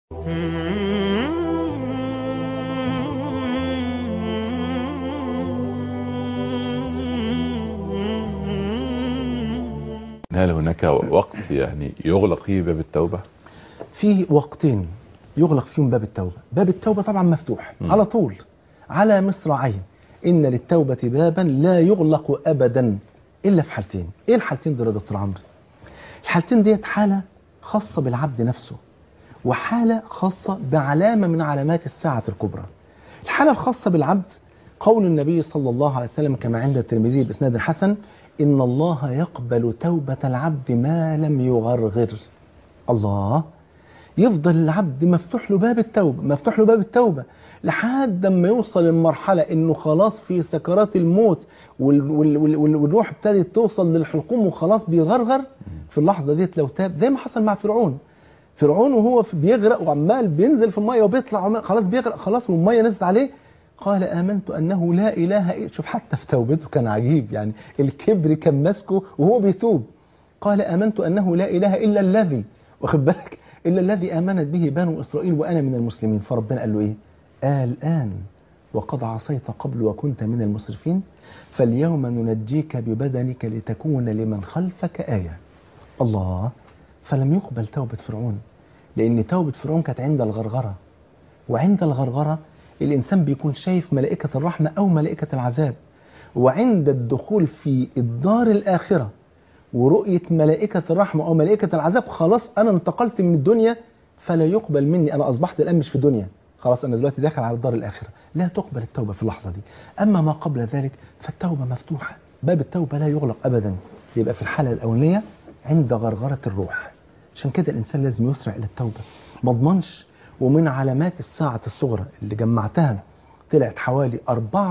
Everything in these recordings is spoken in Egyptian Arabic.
هل هناك وقت يعني يغلق فيه باب التوبة في وقتين يغلق فيهم باب التوبة باب التوبة طبعا مفتوح م. على طول على مصراعين إن للتوبة بابا لا يغلق أبدا إلا في حالتين إيه الحالتين دول يا دكتور عمرو الحالتين ديت حالة خاصة بالعبد نفسه وحالة خاصة بعلامة من علامات الساعة الكبرى الحالة الخاصة بالعبد قول النبي صلى الله عليه وسلم كما عند الترمذي بإسناد حسن إن الله يقبل توبة العبد ما لم يغرغر الله يفضل العبد مفتوح له باب التوبة مفتوح له باب التوبة لحد ما يوصل للمرحلة انه خلاص في سكرات الموت وال وال وال وال والروح ابتدت توصل للحلقوم وخلاص بيغرغر في اللحظة ديت لو تاب زي ما حصل مع فرعون فرعون وهو في- بيغرق وعمال بينزل في المية وبيطلع وعمال- خلاص بيغرق خلاص والمية نزلت عليه قال آمنت أنه لا إله إلا شوف حتى في توبته كان عجيب يعني الكبر كان ماسكه وهو بيتوب قال آمنت أنه لا إله إلا الذي واخد بالك إلا الذي آمنت به بنو إسرائيل وأنا من المسلمين فربنا قال له إيه الآن وقد عصيت قبل وكنت من المسرفين فاليوم ننجيك ببدنك لتكون لمن خلفك آية الله فلم يقبل توبة فرعون لأن توبة فرعون كانت عند الغرغرة وعند الغرغرة الإنسان بيكون شايف ملائكة الرحمة أو ملائكة العذاب وعند الدخول في الدار الآخرة ورؤية ملائكة الرحمة أو ملائكة العذاب خلاص أنا انتقلت من الدنيا فلا يقبل مني أنا أصبحت الآن مش في دنيا خلاص أنا دلوقتي داخل على الدار الآخرة لا تقبل التوبة في اللحظة دي أما ما قبل ذلك فالتوبة مفتوحة باب التوبة لا يغلق أبدا يبقى في الحالة الأولانية عند غرغرة الروح عشان كده الإنسان لازم يسرع إلى التوبة ما اضمنش ومن علامات الساعة الصغرى اللي جمعتها طلعت حوالي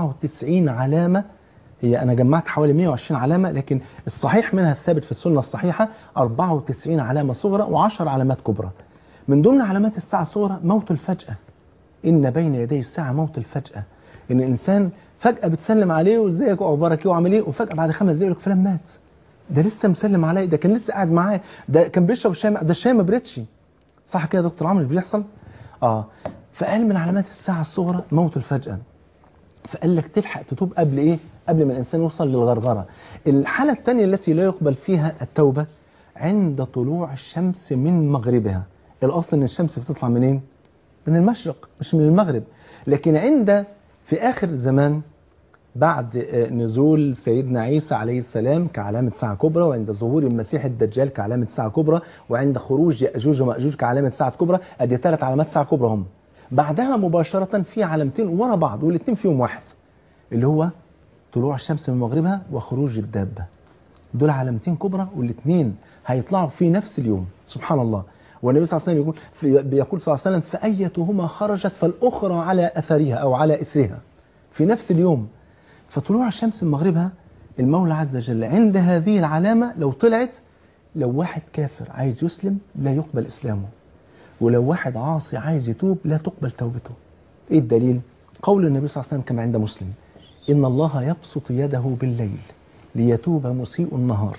94 علامة هي أنا جمعت حوالي 120 علامة لكن الصحيح منها الثابت في السنة الصحيحة 94 علامة صغرى و10 علامات كبرى من ضمن علامات الساعة الصغرى موت الفجأة إن بين يدي الساعة موت الفجأة إن الإنسان فجأة بتسلم عليه وازيك واخبارك ايه وعامل ايه وفجأة بعد خمس دقايق يقول لك فلان مات ده لسه مسلم عليا ده كان لسه قاعد معايا ده كان بيشرب الشاي ده الشاي ما بردش صح كده يا دكتور عمرو مش بيحصل اه فقال من علامات الساعة الصغرى موت الفجأة فقال لك تلحق تتوب قبل ايه قبل ما الانسان يوصل للغرغره الحاله الثانيه التي لا يقبل فيها التوبه عند طلوع الشمس من مغربها الاصل ان الشمس بتطلع منين من المشرق مش من المغرب لكن عند في اخر الزمان بعد آه، نزول سيدنا عيسى عليه السلام كعلامة ساعة كبرى وعند ظهور المسيح الدجال كعلامة ساعة كبرى وعند خروج يأجوج ومأجوج كعلامة ساعة كبرى ادي ثلاث علامات ساعة كبرى هم بعدها مباشرة في علامتين ورا بعض والاثنين فيهم واحد اللي هو طلوع الشمس من مغربها وخروج الدابة دول علامتين كبرى والاثنين هيطلعوا في نفس اليوم سبحان الله والنبي صلى الله عليه وسلم يقول في بيقول صلى الله عليه وسلم فأيتهما خرجت فالأخرى على أثرها أو على إثرها في نفس اليوم فطلوع الشمس من مغربها المولى عز وجل عند هذه العلامة لو طلعت لو واحد كافر عايز يسلم لا يقبل إسلامه ولو واحد عاصي عايز يتوب لا تقبل توبته ايه الدليل قول النبي صلى الله عليه وسلم كما عند مسلم إن الله يبسط يده بالليل ليتوب مسيء النهار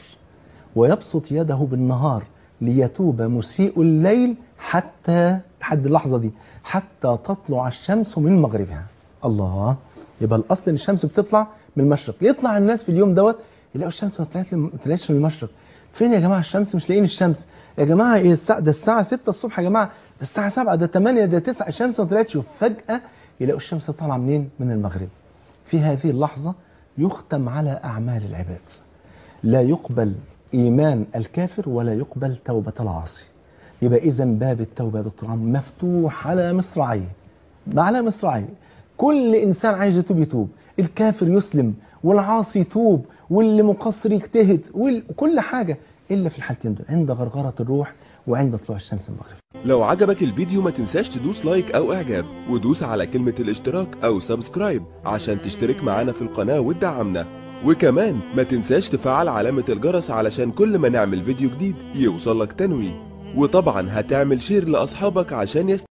ويبسط يده بالنهار ليتوب مسيء الليل حتى لحد اللحظة دي حتى تطلع الشمس من مغربها الله يبقى الأصل إن الشمس بتطلع من المشرق يطلع الناس في اليوم دوت يلاقوا الشمس ما طلعت ما طلعتش من المشرق فين يا جماعة الشمس مش لاقيين الشمس يا جماعة إيه الساعة ده الساعة 6 الصبح يا جماعة ده الساعة 7 ده 8 ده 9 الشمس ما طلعتش وفجأة يلاقوا الشمس طالعة منين من المغرب في هذه اللحظة يختم على أعمال العباد لا يقبل إيمان الكافر ولا يقبل توبة العاصي يبقى إذا باب التوبة يا دكتور عمرو مفتوح على مصراعيه على مصراعيه كل إنسان عايز يتوب يتوب الكافر يسلم والعاصي يتوب واللي مقصر يجتهد وكل حاجة إلا في الحالتين دول عند غرغرة الروح وعند طلوع الشمس من المغرب لو عجبك الفيديو ما تنساش تدوس لايك او اعجاب ودوس على كلمة الاشتراك او سبسكرايب عشان تشترك معانا في القناة وتدعمنا وكمان ما تنساش تفعل علامة الجرس علشان كل ما نعمل فيديو جديد يوصلك تنويه وطبعا هتعمل شير لاصحابك عشان يست...